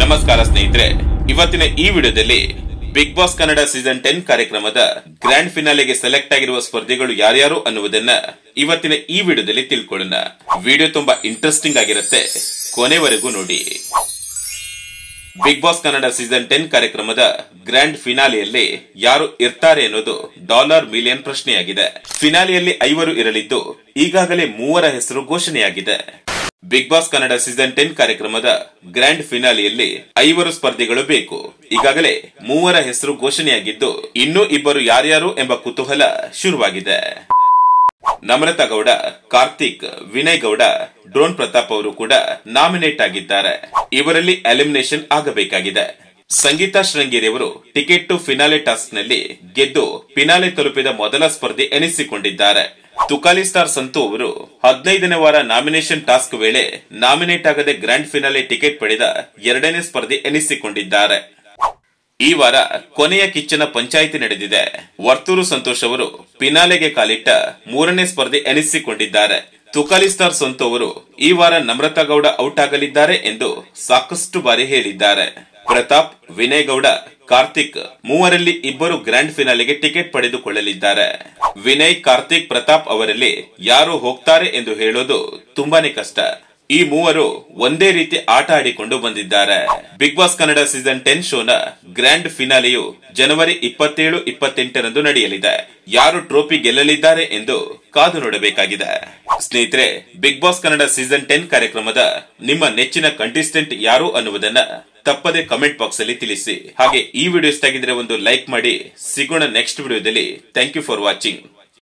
ನಮಸ್ಕಾರ ಸ್ನೇಹಿತರೆ ಇವತ್ತಿನ ಈ ವಿಡಿಯೋದಲ್ಲಿ Bigg Boss Kannada season ten ಕಾರ್ಯಕ್ರಮದ ಗ್ರ್ಯಾಂಡ್ ಫಿನಾಲೆಗೆ ಸೆಲೆಕ್ಟ್ ಆಗಿರುವ ಸ್ಪರ್ಧಿಗಳು ಯಾರ್ಯಾರು ಅನ್ನುವುದನ್ನ ಇವತ್ತಿನ ಈ ವಿಡಿಯೋದಲ್ಲಿ ತಿಳ್ಕೊಳ್ಳೋಣ ವಿಡಿಯೋ ತುಂಬಾ ಇಂಟ್ರೆಸ್ಟಿಂಗ್ ಆಗಿರುತ್ತೆ ಕೊನೆವರೆಗೂ ನೋಡಿ Bigg Boss Kannada season ten ಕಾರ್ಯಕ್ರಮದ ಗ್ರ್ಯಾಂಡ್ ಫಿನಾಲೆಯಲ್ಲಿ ಯಾರು ಇರ್ತಾರೆ ಅನ್ನೋದು ಡಾಲರ್ ಮಿಲಿಯನ್ ಪ್ರಶ್ನೆಯಾಗಿದೆ ಫಿನಾಲೆಯಲ್ಲಿ ಐವರು ಇರಲಿದ್ದು ಈಗಾಗಲೇ ಮೂವರ ಹೆಸರು ಘೋಷಣೆಯಾಗಿದೆ Bigg Boss Kannada season ten ಕಾರ್ಯಕ್ರಮದ ಗ್ರ್ಯಾಂಡ್ ಫಿನಾಲೆಯಲ್ಲಿ ಐವರು ಸ್ಪರ್ಧಿಗಳು ಬೇಕು ಈಗಾಗಲೇ ಮೂವರ ಹೆಸರು ಘೋಷಣೆಯಾಗಿದ್ದು ಇನ್ನೂ ಇಬ್ಬರು ಯಾರ್ಯಾರು ಎಂಬ ಕುತೂಹಲ ಶುರುವಾಗಿದೆ ನಮ್ರತಾ ಗೌಡ ಕಾರ್ತಿಕ್ ವಿನಯ್ ಗೌಡ ಡ್ರೋನ್ ಪ್ರತಾಪ್ ಅವರು ಕೂಡ ನಾಮಿನೇಟ್ ಆಗಿದ್ದಾರೆ ಇವರಲ್ಲಿ ಎಲಿಮಿನೇಷನ್ ಆಗಬೇಕಾಗಿದೆ ಸಂಗೀತಾ ಶೃಂಗೇರಿ ಅವರು ಟಿಕೆಟ್ ಟು ಫಿನಾಲೆ ಟಾಸ್ಕ್ ನಲ್ಲಿ ಗೆದ್ದು ಫಿನಾಲೆ ತಲುಪಿದ ಮೊದಲ ಸ್ಪರ್ಧಿ ಎನಿಸಿಕೊಂಡಿದ್ದಾರೆ ತುಕಾಲಿ ಸ್ಟಾರ್ ಸಂತು ಅವರು ಹದಿನೈದನೇ ವಾರ ನಾಮಿನೇಷನ್ ಟಾಸ್ಕ್ ವೇಳೆ ನಾಮಿನೇಟ್ ಆಗದೆ ಗ್ರ್ಯಾಂಡ್ ಫಿನಾಲೆ ಟಿಕೆಟ್ ಪಡೆದ ಎರಡನೇ ಸ್ಪರ್ಧಿ ಎನಿಸಿಕೊಂಡಿದ್ದಾರೆ ಈ ವಾರ ಕೊನೆಯ ಕಿಚ್ಚನ ಪಂಚಾಯಿತಿ ನಡೆದಿದೆ ವರ್ತೂರು ಸಂತೋಷ್ ಅವರು ಪಿನಾಲೆಗೆ ಕಾಲಿಟ್ಟ ಮೂರನೇ ಸ್ಪರ್ಧೆ ಎನಿಸಿಕೊಂಡಿದ್ದಾರೆ ತುಕಾಲಿ ಸ್ಟಾರ್ ಸಂತು ಅವರು ಈ ವಾರ ನಮ್ರತಾ ಗೌಡ ಔಟ್ ಆಗಲಿದ್ದಾರೆ ಎಂದು ಸಾಕಷ್ಟು ಬಾರಿ ಹೇಳಿದ್ದಾರೆ ಪ್ರತಾಪ್ ವಿನಯ್ ಗೌಡ ಕಾರ್ತಿಕ್ ಮೂವರಲ್ಲಿ ಇಬ್ಬರು ಗ್ರ್ಯಾಂಡ್ ಫಿನಾಲೆಗೆ ಟಿಕೆಟ್ ಪಡೆದುಕೊಳ್ಳಲಿದ್ದಾರೆ ವಿನಯ್ ಕಾರ್ತಿಕ್ ಪ್ರತಾಪ್ ಅವರಲ್ಲಿ ಯಾರು ಹೋಗ್ತಾರೆ ಎಂದು ಹೇಳೋದು ತುಂಬಾನೇ ಕಷ್ಟ ಈ ಮೂವರು ಒಂದೇ ರೀತಿ ಆಟ ಆಡಿಕೊಂಡು ಬಂದಿದ್ದಾರೆ Bigg Boss Kannada season ten ಶೋನ ಗ್ರ್ಯಾಂಡ್ ಫಿನಾಲೆಯು ಜನವರಿ ಇಪ್ಪತ್ತೇಳು ಇಪ್ಪತ್ತೆಂಟರಂದು ನಡೆಯಲಿದೆ ಯಾರು ಟ್ರೋಫಿ ಗೆಲ್ಲಲಿದ್ದಾರೆ ಎಂದು ಕಾದು ನೋಡಬೇಕಾಗಿದೆ ಸ್ನೇಹಿತರೆ Bigg Boss Kannada season ten ಕಾರ್ಯಕ್ರಮದ ನಿಮ್ಮ ನೆಚ್ಚಿನ ಕಂಟೆಸ್ಟೆಂಟ್ ಯಾರು ಅನ್ನುವುದನ್ನ ತಪ್ಪದೆ ಕಮೆಂಟ್ ಬಾಕ್ಸ್ ಅಲ್ಲಿ ತಿಳಿಸಿ ಹಾಗೆ ಈ ವಿಡಿಯೋ ಇಷ್ಟ ಆಗಿದ್ರೆ ಒಂದು ಲೈಕ್ ಮಾಡಿ ಸಿಗೋಣ ನೆಕ್ಸ್ಟ್ ವಿಡಿಯೋದಲ್ಲಿ ಥ್ಯಾಂಕ್ ಯು ಫಾರ್ ವಾಚಿಂಗ್